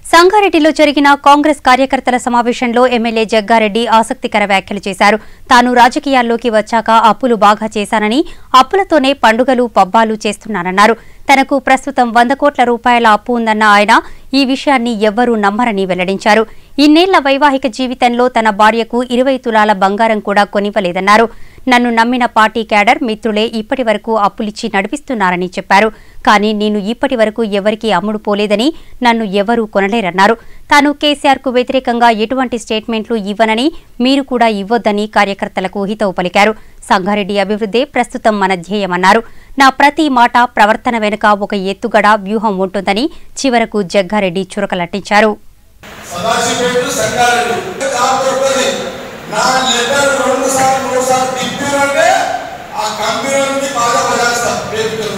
సంగారెడ్డిలో జరిగిన కాంగ్రెస్ కార్యకర్తల సమావేశంలో ఎమ్మెల్యే జగ్గారెడ్డి ఆసక్తికర వ్యాఖ్యలు చేశారు తాను రాజకీయాల్లోకి వచ్చాక అప్పులు బాగా చేశానని అప్పులతోనే పండుగలు పబ్బాలు చేస్తున్నానన్నారు తనకు ప్రస్తుతం వంద కోట్ల రూపాయల అప్పు ఉందన్న ఆయన ఈ విషయాన్ని ఎవ్వరూ నమ్మరని వెల్లడించారు ఇన్నేళ్ల వైవాహిక జీవితంలో తన భార్యకు ఇరవై తులాల బంగారం కూడా కొనివ్వలేదన్నారు నన్ను నమ్మిన పార్టీ క్యాడర్ మిత్రులే ఇప్పటి వరకు అప్పులిచ్చి నడిపిస్తున్నారని చెప్పారు కానీ నేను ఇప్పటి వరకు ఎవరికీ అమ్ముడు పోలేదని నన్ను ఎవరూ కొనలేరన్నారు తాను కేసీఆర్కు వ్యతిరేకంగా ఎటువంటి స్టేట్మెంట్లు ఇవ్వనని మీరు కూడా ఇవ్వొద్దని కార్యకర్తలకు హితవు పలికారు సంగారెడ్డి అభివృద్ధే ప్రస్తుతం మన ధ్యేయమన్నారు నా ప్రతి మాట ప్రవర్తన వెనుక ఒక ఎత్తుగడ వ్యూహం ఉంటుందని చివరకు జగ్గారెడ్డి చురకలట్టించారు సదాశివపేట సంగారెడ్డి జాబ్ దొరకదు నా లెటర్ రెండు సార్లు మూడు సార్లు తిప్పారంటే ఆ కంపెనీ నుండి బాగా పడేస్తా పేరు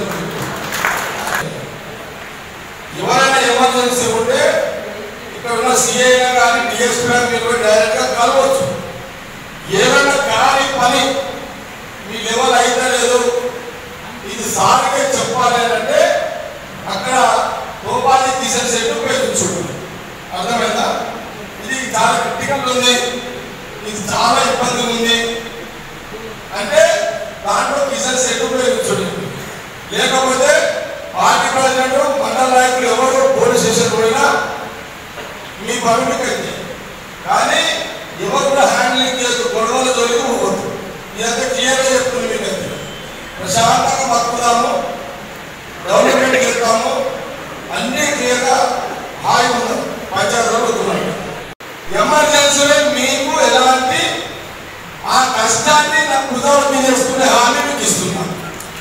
ఎవరైనా ఎమర్జెన్సీ ఉంటే ఇక్కడ ఉన్న సిఐ కానీ డిఎస్పీ కానీ మీరు పోయి డైరెక్ట్గా కలవచ్చు ఏదైనా కాని పని మీ లెవెల్ అయితే లేదు ఇది సార్కే చెప్పాలి అని అంటే అక్కడ గోపాలి తీసేసేట్టు ఉపయోగించుకుంటుంది అర్థమైందా ఇది చాలా క్రిటికల్ ఉంది ఇది చాలా ఇబ్బంది ఉంది అంటే దాంట్లో కిషన్ సెట్ ఉపయోగించండి లేకపోతే పార్టీ ప్రెసిడెంట్ మండల నాయకులు ఎవరు పోలీస్ స్టేషన్ పోయినా మీ పనులకి అయితే కానీ ఎవరు కూడా హ్యాండ్లింగ్ చేస్తూ గొడవల జోలికి పోవద్దు ఇదంతా క్లియర్గా చెప్తుంది మీకైతే ప్రశాంతంగా బతుకుదాము డెవలప్మెంట్కి వెళ్తాము అన్ని క్లియర్గా హాయి ఉందాం పంచాయతీ రోజులు ఎమర్జెన్సీలో మీకు ఎలాంటి ఆ కష్టాన్ని నా కుదవ మీద చేసుకునే హామీ మీకు ఇస్తున్నాను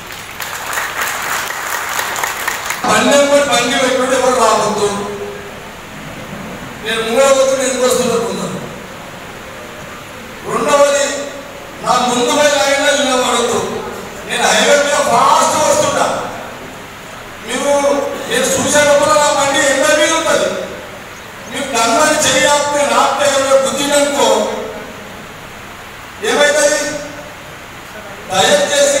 బండి కూడా బండి పెట్టుకుంటే ఎవరు రావద్దు నేను మూడవ వద్దు ఎందుకు వస్తున్నట్టున్నాను రెండవది నా ముందు పోయి లైన్లో నిలబడద్దు నేను హైవే మీద ఫాస్ట్ వస్తుంటా మీరు నేను చూసేటప్పుడు నా బండి ఎంత మీద ఉంటుంది మీరు కన్మని చేయాలంటే నాపితే ఎవరో గుద్దిననుకో ఏమైతుంది దయచేసి